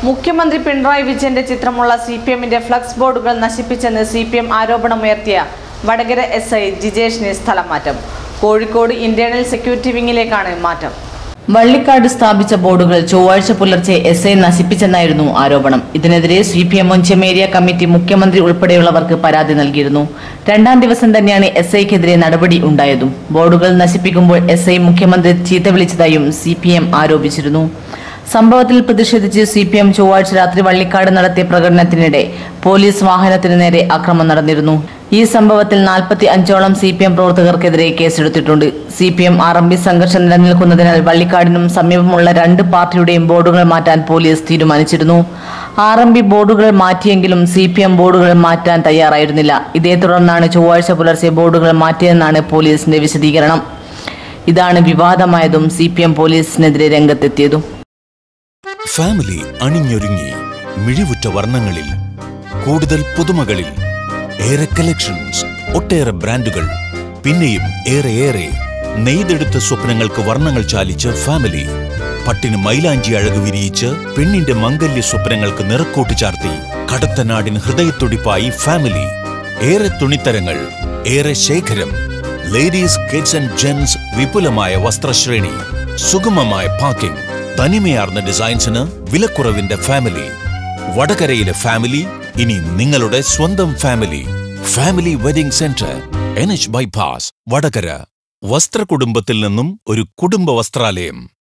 മുഖ്യമന്ത്രി പിണറായി വിജയന്റെ ചിത്രമുള്ള സി പി എമ്മിന്റെ ഫ്ലക്സ് ബോർഡുകൾ നശിപ്പിച്ചെന്ന് സി പി എം ആരോപണമുയർത്തിയ വടകര എസ് ഐ ജിജേഷിന് സ്ഥലം മാറ്റം കോഴിക്കോട് ഇന്റേണൽ സെക്യൂരിറ്റി വിങ്ങിലേക്കാണ് മാറ്റം വള്ളിക്കാട് സ്ഥാപിച്ച ബോർഡുകൾ ചൊവ്വാഴ്ച പുലർച്ചെ എസ് ഐ നശിപ്പിച്ചെന്നായിരുന്നു ആരോപണം ഇതിനെതിരെ സി പി എം മുഞ്ചം ഏരിയ കമ്മിറ്റി മുഖ്യമന്ത്രി ഉൾപ്പെടെയുള്ളവർക്ക് പരാതി നൽകിയിരുന്നു രണ്ടാം ദിവസം തന്നെയാണ് എസ് ഐക്കെതിരെ നടപടി ഉണ്ടായതും ബോർഡുകൾ നശിപ്പിക്കുമ്പോൾ എസ് ഐ മുഖ്യമന്ത്രി ചീത്ത വിളിച്ചതായും സി പി എം ആരോപിച്ചിരുന്നു സംഭവത്തിൽ പ്രതിഷേധിച്ച് സി പി എം ചൊവ്വാഴ്ച രാത്രി വള്ളിക്കാട് നടത്തിയ പ്രകടനത്തിനിടെ പോലീസ് വാഹനത്തിനു നേരെ ആക്രമണം നടന്നിരുന്നു ഈ സംഭവത്തിൽ നാൽപ്പത്തി അഞ്ചോളം സി പി എം പ്രവർത്തകർക്കെതിരെ കേസെടുത്തിട്ടുണ്ട് C P M R M P സംഘർഷം നിലനിൽക്കുന്നതിനാൽ വള്ളിക്കാടിനും സമീപമുള്ള രണ്ട് പാർട്ടിയുടെയും ബോർഡുകൾ മാറ്റാൻ പോലീസ് തീരുമാനിച്ചിരുന്നു ആർ എം പി ബോർഡുകൾ മാറ്റിയെങ്കിലും സി പി എം ബോർഡുകൾ മാറ്റാൻ തയ്യാറായിരുന്നില്ല ഇതേ തുടർന്നാണ് ചൊവ്വാഴ്ച പുലർച്ചെ ബോർഡുകൾ മാറ്റിയതെന്നാണ് പോലീസിന്റെ വിശദീകരണം ഇതാണ് വിവാദമായതും സി പി എം പോലീസിനെതിരെ രംഗത്തെത്തിയതും ഫാമിലി അണിഞ്ഞൊരുങ്ങി മിഴിവുറ്റ വർണ്ണങ്ങളിൽ കൂടുതൽ പുതുമകളിൽ ഏറെ കളക്ഷൻസ് ഒട്ടേറെ ബ്രാൻഡുകൾ പിന്നെയും ഏറെ ഏറെ നെയ്തെടുത്ത സ്വപ്നങ്ങൾക്ക് വർണ്ണങ്ങൾ ചാലിച്ച് ഫാമിലി പട്ടിന് മൈലാഞ്ചി അഴക് വിരിയിച്ച് പെണ്ണിന്റെ മംഗല്യ സ്വപ്നങ്ങൾക്ക് നിറക്കൂട്ട് ചാർത്തി കടത്തനാടിന് ഹൃദയത്തുടിപ്പായി ഫാമിലി ഏറെ തുണിത്തരങ്ങൾ ഏറെ ശേഖരം ലേഡീസ് കിഡ്സ് ആൻഡ് ജെൻസ് വിപുലമായ വസ്ത്രശ്രേണി സുഗമമായ പാക്കിംഗ് തനിമയാർന്ന ഡിസൈൻസിന് വിലക്കുറവിന്റെ ഫാമിലി വടകരയിലെ ഫാമിലി ഇനി നിങ്ങളുടെ സ്വന്തം family family wedding centre N H bypass Vadakara വസ്ത്രകുടുംബത്തിൽ നിന്നും ഒരു കുടുംബ വസ്ത്രാലയം